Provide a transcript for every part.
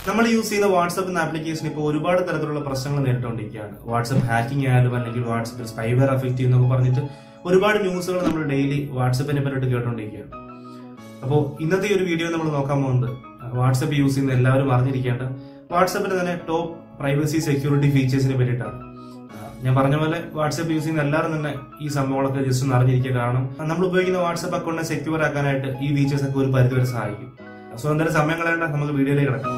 നമ്മൾ യൂസ് ചെയ്യുന്ന വാട്സപ്പ് എന്ന ആപ്ലിക്കേഷൻ ഇപ്പോൾ ഒരുപാട് തരത്തിലുള്ള പ്രശ്നങ്ങൾ നേരിട്ടുകൊണ്ടിരിക്കുകയാണ് വാട്സപ്പ് ഹാക്കിംഗ് ആയാലും അല്ലെങ്കിൽ വാട്സപ്പിൽ സ്പൈവെയർ അഫക്റ്റ് ചെയ്യുന്നൊക്കെ പറഞ്ഞിട്ട് ഒരുപാട് ന്യൂസുകൾ നമ്മൾ ഡെയിലി വാട്സപ്പിനെ പറ്റിയിട്ട് കേട്ടുകൊണ്ടിരിക്കുകയാണ് അപ്പോൾ ഇന്നത്തെ ഈ ഒരു വീഡിയോ നമ്മൾ നോക്കാൻ പോകുന്നത് വാട്സപ്പ് യൂസ് ചെയ്യുന്ന എല്ലാവരും അറിഞ്ഞിരിക്കേണ്ട വാട്സപ്പിന്റെ തന്നെ ടോപ്പ് പ്രൈവസി സെക്യൂരിറ്റി ഫീച്ചേഴ്സിനെ പറ്റിയിട്ടാണ് ഞാൻ പറഞ്ഞ പോലെ വാട്സപ്പ് യൂസ് ചെയ്യുന്ന എല്ലാവരും തന്നെ ഈ സംഭവങ്ങളൊക്കെ ജസ്റ്റ് ഒന്ന് അറിഞ്ഞിരിക്കുക കാരണം നമ്മൾ ഉപയോഗിക്കുന്ന വാട്സപ്പ് അക്കൗണ്ടിനെ സെക്യൂർ ആക്കാനായിട്ട് ഈ ഫീച്ചേഴ്സ് ഒക്കെ ഒരു പരിധി വരെ സഹായിക്കും സോ എന്തായാലും സമയം കളയേണ്ട നമുക്ക് വീഡിയോയിലേക്ക് കിടക്കാം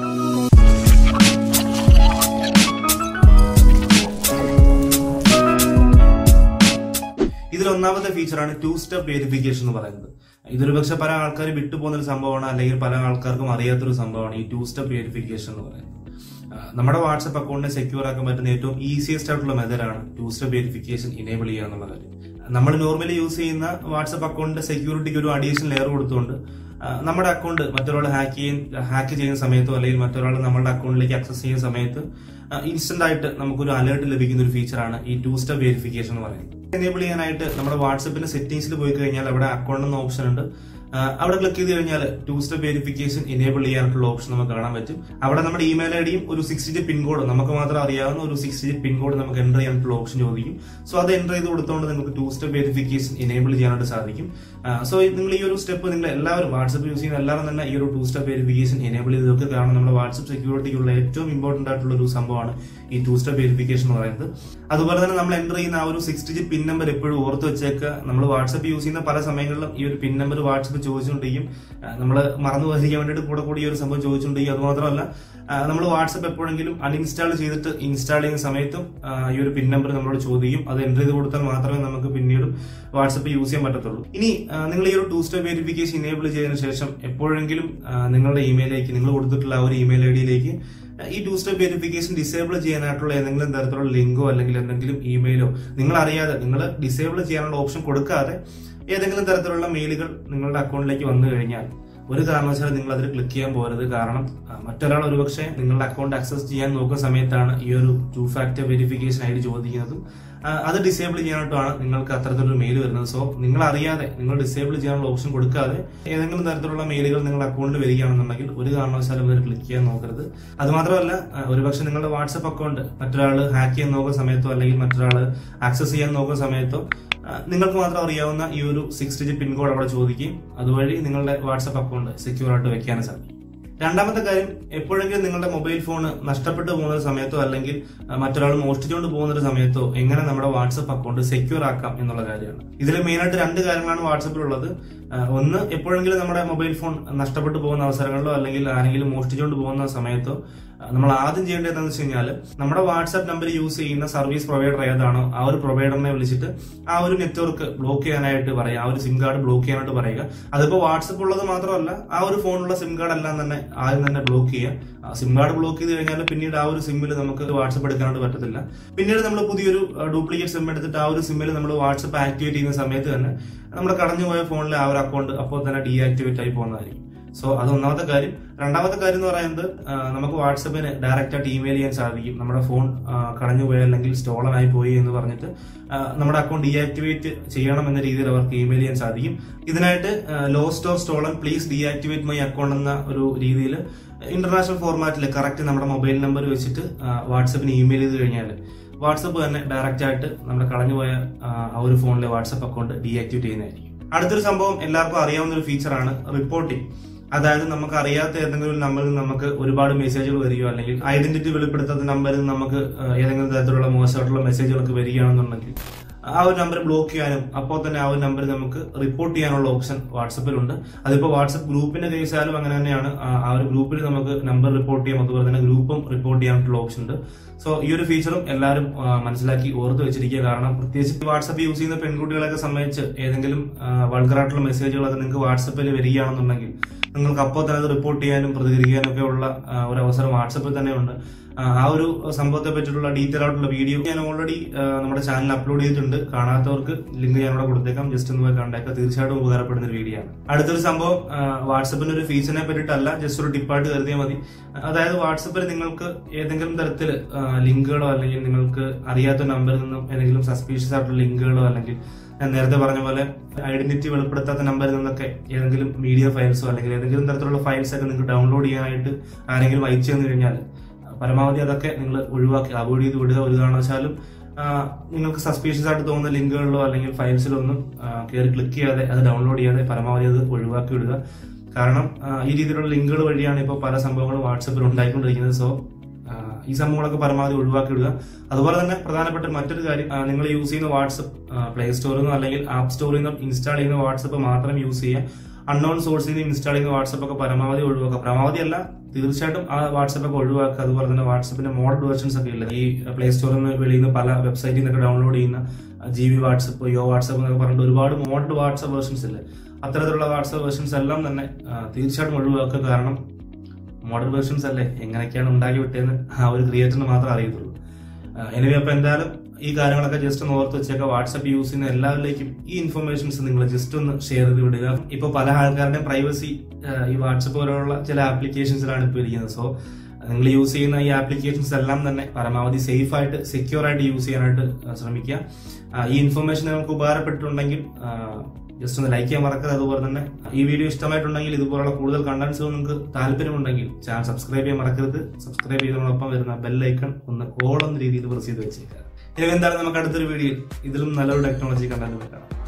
ഇതിൽ ഒന്നാമത്തെ ഫീച്ചറാണ് ടു സ്റ്റെപ്പ് വെരിഫിക്കേഷൻ എന്ന് പറയുന്നത് ഇതൊരു പക്ഷെ പല ആൾക്കാർ വിട്ടുപോകുന്ന ഒരു സംഭവമാണ് അല്ലെങ്കിൽ പല ആൾക്കാർക്കും അറിയാത്തൊരു സംഭവമാണ് ഈ ടു സ്റ്റെപ്പ് വെരിഫിക്കേഷൻ എന്ന് പറയുന്നത് ആ, നമ്മുടെ വാട്സപ്പ് അക്കൗണ്ടിനെ സെക്യൂർ ആക്കാൻ പറ്റുന്ന ഏറ്റവും ഈസിയസ്റ്റ് ആയിട്ടുള്ള മെത്തേഡാണ് ടു സ്റ്റെപ്പ് വെരിഫിക്കേഷൻ ഇനേബിൾ ചെയ്യുക എന്നുള്ള കാര്യം നമ്മൾ നോർമലി യൂസ് ചെയ്യുന്ന വാട്സപ്പ് അക്കൗണ്ടിന്റെ സെക്യൂരിറ്റിക്ക് ഒരു അഡീഷണൽ ലെയർ കൊടുത്തുകൊണ്ട് ആ, നമ്മുടെ അക്കൗണ്ട് മറ്റൊരാൾ ഹാക്ക് ചെയ്യുന്ന ഹാക്ക് ചെയ്യുന്ന സമയത്തോ അല്ലെങ്കിൽ മറ്റൊരാൾ നമ്മുടെ അക്കൗണ്ടിലേക്ക് ആക്സസ് ചെയ്യുന്ന സമയത്ത് ഇൻസ്റ്റന്റ് ആയിട്ട് നമുക്കൊരു അലേർട്ട് ലഭിക്കുന്ന ഒരു ഫീച്ചറാണ് ഈ ടു സ്റ്റെപ്പ് വെരിഫിക്കേഷൻ എന്ന് പറയുന്നത് എനേബിൾ ചെയ്യാനായിട്ട് നമ്മുടെ വാട്സപ്പിന്റെ സെറ്റിംഗ്സിൽ പോയി കഴിഞ്ഞാൽ അവിടെ അക്കൗണ്ട് എന്ന ഓപ്ഷൻ ഉണ്ട് ആ, അവിടെ ക്ലിക്ക് ചെയ്ത് കഴിഞ്ഞാൽ ടു സ്റ്റെപ്പ് വെരിഫിക്കേഷൻ എനേബിൾ ചെയ്യാനായിട്ടുള്ള ഓപ്ഷൻ നമുക്ക് കാണാൻ പറ്റും അവിടെ നമ്മുടെ ഇമെയിൽ ഐ ഡിയും ഒരു സിക്സ് ഡിജിറ്റ് പിൻകോഡ് നമുക്ക് മാത്രം അറിയാവുന്ന ഒരു സിക്സ് ഡിജിറ്റ് പിൻകോഡ് നമുക്ക് എൻ്റർ ചെയ്യാനായിട്ടുള്ള ഓപ്ഷൻ ചോദിക്കും സോ അത് എൻ്റർ ചെയ്ത് കൊടുത്തുകൊണ്ട് നിങ്ങൾക്ക് ടു സ്റ്റെപ്പ് വെരിഫിക്കേഷൻ എനേബിൾ ചെയ്യാനായിട്ട് സാധിക്കും സോ നിങ്ങൾ ഈ ഒരു സ്റ്റെപ്പ് നിങ്ങൾ എല്ലാവരും വാട്സപ്പ് യൂസ് ചെയ്യുന്ന എല്ലാവരും തന്നെ ഈ ഒരു ടു സ്റ്റെപ്പ് വെരിഫിക്കേഷൻ എനേബിൾ ചെയ്ത് വെക്കുക കാരണം നമ്മുടെ വാട്സപ്പ് സെക്യൂരിറ്റിക്കുള്ള ഏറ്റവും ഇമ്പോർട്ടന്റ് ആയിട്ടുള്ള ഒരു സംഭവമാണ് ഈ ടു സ്റ്റെപ്പ് വെരിഫിക്കേഷൻ എന്ന് പറയുന്നത് അതുപോലെ തന്നെ നമ്മൾ എൻ്റർ ചെയ്യുന്ന ആ ഒരു സിക്സ് ഡിജിറ്റ് പിൻ നമ്പർ എപ്പോഴും ഓർത്ത് വെച്ചേക്കുക നമ്മൾ വാട്സപ്പ് യൂസ് ചെയ്യുന്ന പല സമയങ്ങളിലും ഈ ഒരു പിൻ നമ്പർ വാട്സപ്പ് ചോദിച്ചുകൊണ്ടിരിക്കും നമ്മൾ മറന്നു പോകാതിരിക്കാൻ വേണ്ടിയിട്ട് കൂടെ കൂടി ഈ ഒരു സംഭവം ചോദിച്ചുകൊണ്ടിരിക്കും അത് മാത്രമല്ല നമ്മൾ വാട്സപ്പ് എപ്പോഴെങ്കിലും അൺഇൻസ്റ്റാൾ ചെയ്തിട്ട് ഇൻസ്റ്റാൾ ചെയ്യുന്ന സമയത്തും ആ, ഈ ഒരു പിൻ നമ്പർ നമ്മളോട് ചോദിക്കും അത് എൻ്റർ ചെയ്ത് കൊടുത്താൽ മാത്രമേ നമുക്ക് പിന്നീടും വാട്സപ്പ് യൂസ് ചെയ്യാൻ പറ്റത്തുള്ളൂ ഇനി ആ, നിങ്ങൾ ഈ ഒരു ടു സ്റ്റെപ്പ് വെരിഫിക്കേഷൻ ഇനേബിൾ ചെയ്തതിനു ശേഷം എപ്പോഴെങ്കിലും ആ, നിങ്ങളുടെ ഇമെയിലേക്ക് നിങ്ങൾ കൊടുത്തിട്ടുള്ള ആ ഒരു ഇമെയിൽ ഐ ഡിയിലേക്ക് ഈ ടു സ്റ്റെപ്പ് വെരിഫിക്കേഷൻ ഡിസേബിൾ ചെയ്യാനായിട്ടുള്ള ഏതെങ്കിലും തരത്തിലുള്ള ലിങ്കോ അല്ലെങ്കിൽ എന്തെങ്കിലും ഇമെയിലോ നിങ്ങൾ അറിയാതെ നിങ്ങൾ ഡിസേബിൾ ചെയ്യാനുള്ള ഓപ്ഷൻ കൊടുക്കാതെ ഏതെങ്കിലും തരത്തിലുള്ള മെയിലുകൾ നിങ്ങളുടെ അക്കൗണ്ടിലേക്ക് വന്നു കഴിഞ്ഞാൽ ഒരു കാരണവശാലും നിങ്ങൾ അതിൽ ക്ലിക്ക് ചെയ്യാൻ പോകരുത് കാരണം ആ, മറ്റൊരാൾ ഒരുപക്ഷെ നിങ്ങളുടെ അക്കൗണ്ട് ആക്സസ് ചെയ്യാൻ നോക്കുന്ന സമയത്താണ് ഈ ഒരു two factor verification I D ചോദിക്കുന്നതും ആ, അത് ഡിസേബിൾ ചെയ്യാനായിട്ടാണ് നിങ്ങൾക്ക് അത്തരത്തിലൊരു മെയിൽ വരുന്നത് സോ നിങ്ങൾ അറിയാതെ നിങ്ങൾ ഡിസേബിൾ ചെയ്യാനുള്ള ഓപ്ഷൻ കൊടുക്കാതെ ഏതെങ്കിലും തരത്തിലുള്ള മെയിലുകൾ നിങ്ങളുടെ അക്കൗണ്ടിൽ വരികയാണെന്നുണ്ടെങ്കിൽ ഒരു കാരണവശാലും അതിൽ ക്ലിക്ക് ചെയ്യാൻ നോക്കരുത് അത് മാത്രമല്ല ആ, ഒരുപക്ഷെ നിങ്ങളുടെ വാട്സപ്പ് അക്കൗണ്ട് മറ്റൊരാൾ ഹാക്ക് ചെയ്യാൻ നോക്കുന്ന സമയത്തോ അല്ലെങ്കിൽ മറ്റൊരാൾ ആക്സസ് ചെയ്യാൻ നോക്കുന്ന സമയത്തോ ആ, നിങ്ങൾക്ക് മാത്രം അറിയാവുന്ന ഈ ഒരു സിക്സ് ഡിജിറ്റ് പിൻകോഡ് അവിടെ ചോദിക്കുകയും അതുവഴി നിങ്ങളുടെ വാട്സപ്പ് അക്കൗണ്ട് സെക്യൂർ ആയിട്ട് വെക്കാനും സാധിക്കും രണ്ടാമത്തെ കാര്യം എപ്പോഴെങ്കിലും നിങ്ങളുടെ മൊബൈൽ ഫോൺ നഷ്ടപ്പെട്ടു പോകുന്ന ഒരു സമയത്തോ അല്ലെങ്കിൽ ആ, മറ്റൊരാൾ മോഷ്ടിച്ചുകൊണ്ട് പോകുന്ന ഒരു സമയത്തോ എങ്ങനെ നമ്മുടെ വാട്സപ്പ് അക്കൗണ്ട് സെക്യൂർ ആക്കാം എന്നുള്ള കാര്യമാണ് ഇതിൽ മെയിനായിട്ട് രണ്ട് കാര്യങ്ങളാണ് വാട്സപ്പിലുള്ളത് ആ, ഒന്ന് എപ്പോഴെങ്കിലും നമ്മുടെ മൊബൈൽ ഫോൺ നഷ്ടപ്പെട്ടു പോകുന്ന അവസരങ്ങളിലോ അല്ലെങ്കിൽ ആരെങ്കിലും മോഷ്ടിച്ചുകൊണ്ട് പോകുന്ന സമയത്തോ ആ, നമ്മൾ ആദ്യം ചെയ്യേണ്ടത് എന്താണെന്ന് വെച്ച് കഴിഞ്ഞാൽ നമ്മുടെ വാട്സാപ്പ് നമ്പർ യൂസ് ചെയ്യുന്ന സർവീസ് പ്രൊവൈഡർ ഏതാണോ ആ ഒരു പ്രൊവൈഡറിനെ വിളിച്ചിട്ട് ആ ഒരു നെറ്റ്വർക്ക് ബ്ലോക്ക് ചെയ്യാനായിട്ട് പറയുക ആ ഒരു സിം കാർഡ് ബ്ലോക്ക് ചെയ്യാനായിട്ട് പറയുക അതിപ്പോ വാട്സപ്പ് ഉള്ളത് മാത്രമല്ല ആ ഒരു ഫോണിലുള്ള സിം കാർഡ് എല്ലാം തന്നെ ആദ്യം തന്നെ ബ്ലോക്ക് ചെയ്യുക സിം കാർഡ് ബ്ലോക്ക് ചെയ്ത് കഴിഞ്ഞാൽ പിന്നീട് ആ ഒരു സിമ്മിൽ നമുക്ക് വാട്സപ്പ് എടുക്കാനായിട്ട് പറ്റത്തില്ല പിന്നീട് നമ്മൾ പുതിയൊരു ഡ്യൂപ്ലിക്കേറ്റ് സിം എടുത്തിട്ട് ആ ഒരു സിമ്മിൽ നമ്മൾ വാട്സപ്പ് ആക്ടിവേറ്റ് ചെയ്യുന്ന സമയത്ത് തന്നെ നമ്മുടെ കടഞ്ഞുപോയ ഫോണിലെ ആ ഒരു അക്കൗണ്ട് അപ്പോൾ തന്നെ ഡീആക്ടിവേറ്റ് ആയി പോകുന്നതായിരിക്കും സോ അത് ഒന്നാമത്തെ കാര്യം രണ്ടാമത്തെ കാര്യം എന്ന് പറയുന്നത് ആ, നമുക്ക് വാട്സപ്പിന് ഡയറക്റ്റ് ആയിട്ട് ഇമെയിൽ ചെയ്യാൻ സാധിക്കും നമ്മുടെ ഫോൺ കടഞ്ഞു പോയി അല്ലെങ്കിൽ സ്റ്റോളൻ ആയി പോയി എന്ന് പറഞ്ഞിട്ട് ആ, നമ്മുടെ അക്കൗണ്ട് ഡീആക്ടിവേറ്റ് ചെയ്യണം എന്ന രീതിയിൽ അവർക്ക് ഇമെയിൽ ചെയ്യാൻ സാധിക്കും ഇതിനായിട്ട് lost or stolen please deactivate my account എന്ന ഒരു രീതിയിൽ ഇന്റർനാഷണൽ ഫോർമാറ്റിൽ കറക്റ്റ് നമ്മുടെ മൊബൈൽ നമ്പർ വെച്ചിട്ട് വാട്സപ്പിന് ഇമെയിൽ ചെയ്ത് കഴിഞ്ഞാൽ വാട്സപ്പ് തന്നെ ഡയറക്റ്റ് ആയിട്ട് നമ്മുടെ കളഞ്ഞുപോയ ആ, ആ ഒരു ഫോണിലെ വാട്സപ്പ് അക്കൗണ്ട് ഡീആക്ടിവേറ്റ് ചെയ്യുന്നതായിരിക്കും അടുത്തൊരു സംഭവം എല്ലാവർക്കും അറിയാവുന്ന ഒരു ഫീച്ചറാണ് റിപ്പോർട്ടിംഗ് അതായത് നമുക്ക് അറിയാത്ത ഏതെങ്കിലും ഒരു നമ്പറിൽ നിന്ന് നമുക്ക് ഒരുപാട് മെസ്സേജുകൾ വരികയോ അല്ലെങ്കിൽ ഐഡന്റിറ്റി വെളിപ്പെടുത്താത്ത നമ്പറിൽ നിന്ന് നമുക്ക് ആ, ഏതെങ്കിലും തരത്തിലുള്ള മോശമായിട്ടുള്ള മെസ്സേജുകളൊക്കെ വരികയാണെന്നുണ്ടെങ്കിൽ ആ ഒരു നമ്പർ ബ്ലോക്ക് ചെയ്യാനും അപ്പോൾ തന്നെ ആ ഒരു നമ്പർ നമുക്ക് റിപ്പോർട്ട് ചെയ്യാനുള്ള ഓപ്ഷൻ വാട്സപ്പിലുണ്ട് അതിപ്പോൾ വാട്സപ്പ് ഗ്രൂപ്പിന്റെ കേസായാലും അങ്ങനെ തന്നെയാണ് ആ ആ ഒരു ഗ്രൂപ്പിൽ നമുക്ക് നമ്പർ റിപ്പോർട്ട് ചെയ്യാം അതുപോലെ തന്നെ ഗ്രൂപ്പും റിപ്പോർട്ട് ചെയ്യാനുള്ള ഓപ്ഷൻ ഉണ്ട് സോ ഈ ഒരു ഫീച്ചറും എല്ലാവരും ആ, മനസ്സിലാക്കി ഓർത്ത് വെച്ചിരിക്കുക കാരണം പ്രത്യേകിച്ച് വാട്സപ്പ് യൂസ് ചെയ്യുന്ന പെൺകുട്ടികളെയൊക്കെ സംബന്ധിച്ച് ഏതെങ്കിലും വൾഗറായിട്ടുള്ള മെസ്സേജുകളൊക്കെ നിങ്ങൾക്ക് വാട്സപ്പിൽ വരികയാണെന്നുണ്ടെങ്കിൽ നിങ്ങൾക്ക് അപ്പോൾ തന്നെ അത് റിപ്പോർട്ട് ചെയ്യാനും പ്രതികരിക്കാനും ഒക്കെ ഉള്ള ആ, ഒരു അവസരം വാട്സപ്പിൽ തന്നെ ഉണ്ട് ആ, ആ ഒരു സംഭവത്തെ പറ്റിയിട്ടുള്ള ഡീറ്റെയിൽ ആയിട്ടുള്ള വീഡിയോ ഞാൻ ഓൾറെഡി നമ്മുടെ ചാനലിൽ അപ്ലോഡ് ചെയ്തിട്ടുണ്ട് കാണാത്തവർക്ക് ലിങ്ക് ഞാൻ ഇവിടെ കൊടുത്തേക്കാം ജസ്റ്റ് ഒന്ന് പോയി കണ്ടേക്കാം തീർച്ചയായിട്ടും ഉപകാരപ്പെടുന്ന ഒരു വീഡിയോ ആണ് അടുത്തൊരു സംഭവം വാട്സപ്പിന്റെ ഒരു ഫീച്ചറിനെ പറ്റിയിട്ടല്ല ജസ്റ്റ് ഒരു ടിപ്പായിട്ട് കരുതിയാൽ മതി അതായത് വാട്സപ്പിൽ നിങ്ങൾക്ക് ഏതെങ്കിലും തരത്തിൽ ലിങ്കുകളോ അല്ലെങ്കിൽ നിങ്ങൾക്ക് അറിയാത്ത നമ്പറിൽ നിന്നും ഏതെങ്കിലും സസ്പീഷ്യസ് ആയിട്ടുള്ള ലിങ്കുകളോ അല്ലെങ്കിൽ ഞാൻ നേരത്തെ പറഞ്ഞ പോലെ ഐഡന്റിറ്റി വെളിപ്പെടുത്താത്ത നമ്പറിൽ നിന്നൊക്കെ ഏതെങ്കിലും മീഡിയ ഫയൽസോ അല്ലെങ്കിൽ ഏതെങ്കിലും തരത്തിലുള്ള ഫയൽസ് ഒക്കെ നിങ്ങൾക്ക് ഡൗൺലോഡ് ചെയ്യാനായിട്ട് ആരെങ്കിലും അയച്ചു തന്നു കഴിഞ്ഞാൽ പരമാവധി അതൊക്കെ നിങ്ങൾ ഒഴിവാക്കി അവോയ്ഡ് ചെയ്ത് വിടുക ഒരു കാരണവശാലും ആ, നിങ്ങൾക്ക് സസ്പീഷ്യസ് ആയിട്ട് തോന്നുന്ന ലിങ്കുകളിലോ അല്ലെങ്കിൽ ഫയൽസിലോ ഒന്നും കയറി ക്ലിക്ക് ചെയ്യാതെ അത് ഡൗൺലോഡ് ചെയ്യാതെ പരമാവധി അത് ഒഴിവാക്കി വിടുക കാരണം ആ, ഈ രീതിയിലുള്ള ലിങ്കുകൾ വഴിയാണ് ഇപ്പോൾ പല സംഭവങ്ങളും വാട്സപ്പിൽ ഉണ്ടായിക്കൊണ്ടിരിക്കുന്നത് സോ ഈ സംഭവങ്ങളൊക്കെ പരമാവധി ഒഴിവാക്കി വിടുക അതുപോലെ തന്നെ പ്രധാനപ്പെട്ട മറ്റൊരു കാര്യം ആ, നിങ്ങൾ യൂസ് ചെയ്യുന്ന വാട്സപ്പ് പ്ലേ സ്റ്റോറിൽ നിന്നോ അല്ലെങ്കിൽ ആപ്പ് സ്റ്റോറിൽ നിന്നോ ഇൻസ്റ്റാൾ ചെയ്യുന്ന വാട്സപ്പ് മാത്രം യൂസ് ചെയ്യുക അൺനോൺ സോഴ്സിൽ നിന്ന് ഇൻസ്റ്റാൾ ചെയ്യുന്ന വാട്സപ്പ് ഒക്കെ പരമാവധി ഒഴിവാക്കുക പരമാവധി അല്ല തീർച്ചയായിട്ടും ആ വാട്സപ്പ് ഒക്കെ ഒഴിവാക്കുക അതുപോലെ തന്നെ വാട്സപ്പിന്റെ മോഡൽ വേർഷൻസ് ഒക്കെ ഇല്ല ഈ പ്ലേ സ്റ്റോറിൽ നിന്ന് വെളിയിൽ നിന്ന് പല വെബ്സൈറ്റിൽ നിന്നൊക്കെ ഡൗൺലോഡ് ചെയ്യുന്ന ജി വി വാട്സപ്പ് യോ വാട്സപ്പ് എന്നൊക്കെ പറഞ്ഞിട്ട് ഒരുപാട് മോഡൽ വാട്സപ്പ് വേർഷൻസ് ഇല്ലേ അത്തരത്തിലുള്ള വാട്സപ്പ് വേർഷൻസ് എല്ലാം തന്നെ ആ, തീർച്ചയായിട്ടും ഒഴിവാക്കുക കാരണം മോഡൽ വേർഷൻസ് അല്ലേ എങ്ങനെയൊക്കെയാണ് ഉണ്ടാക്കി വിട്ടതെന്ന് ആ ഒരു ക്രിയേറ്ററിന് മാത്രമേ അറിയത്തുള്ളൂ എനിവേ അപ്പൊ എന്തായാലും ഈ കാര്യങ്ങളൊക്കെ ജസ്റ്റ് ഒന്ന് ഓർത്ത് വെച്ചേക്കുക വാട്സപ്പ് യൂസ് ചെയ്യുന്ന എല്ലാവരിലേക്കും ഈ ഇൻഫർമേഷൻസ് നിങ്ങൾ ജസ്റ്റ് ഒന്ന് ഷെയർ ചെയ്ത് വിടുക ഇപ്പൊ പല ആൾക്കാരുടെയും പ്രൈവസി ഈ വാട്സപ്പ് പോലുള്ള ചില ആപ്ലിക്കേഷൻസിലാണ് ഇപ്പോൾ ഇരിക്കുന്നത് സോ നിങ്ങൾ യൂസ് ചെയ്യുന്ന ഈ ആപ്ലിക്കേഷൻസ് എല്ലാം തന്നെ പരമാവധി സേഫ് ആയിട്ട് സെക്യൂർ ആയിട്ട് യൂസ് ചെയ്യാനായിട്ട് ആ, ശ്രമിക്കുക ആ, ഈ ഇൻഫർമേഷൻ നിങ്ങൾക്ക് ഉപകാരപ്പെട്ടിട്ടുണ്ടെങ്കിൽ ജസ്റ്റ് ഒന്ന് ലൈക്ക് ചെയ്യാൻ മറക്കരുത് അതുപോലെ തന്നെ ഈ വീഡിയോ ഇഷ്ടമായിട്ടുണ്ടെങ്കിൽ ഇതുപോലുള്ള കൂടുതൽ കണ്ടന്റ്സ് നിങ്ങൾക്ക് താല്പര്യമുണ്ടെങ്കിൽ ചാനൽ സബ്സ്ക്രൈബ് ചെയ്യാൻ മറക്കരുത് സബ്സ്ക്രൈബ് ചെയ്തതിനോടൊപ്പം വരുന്ന ബെല്ലൈക്കൺ ഒന്ന് ഓൾ എന്ന രീതിയിൽ പ്രസ് ചെയ്ത് വെച്ചേക്കുക ഇനി എന്താണ് നമുക്ക് അടുത്തൊരു വീഡിയോ ഇതിലും നല്ലൊരു ടെക്നോളജി കണ്ടന്റ് കാണാം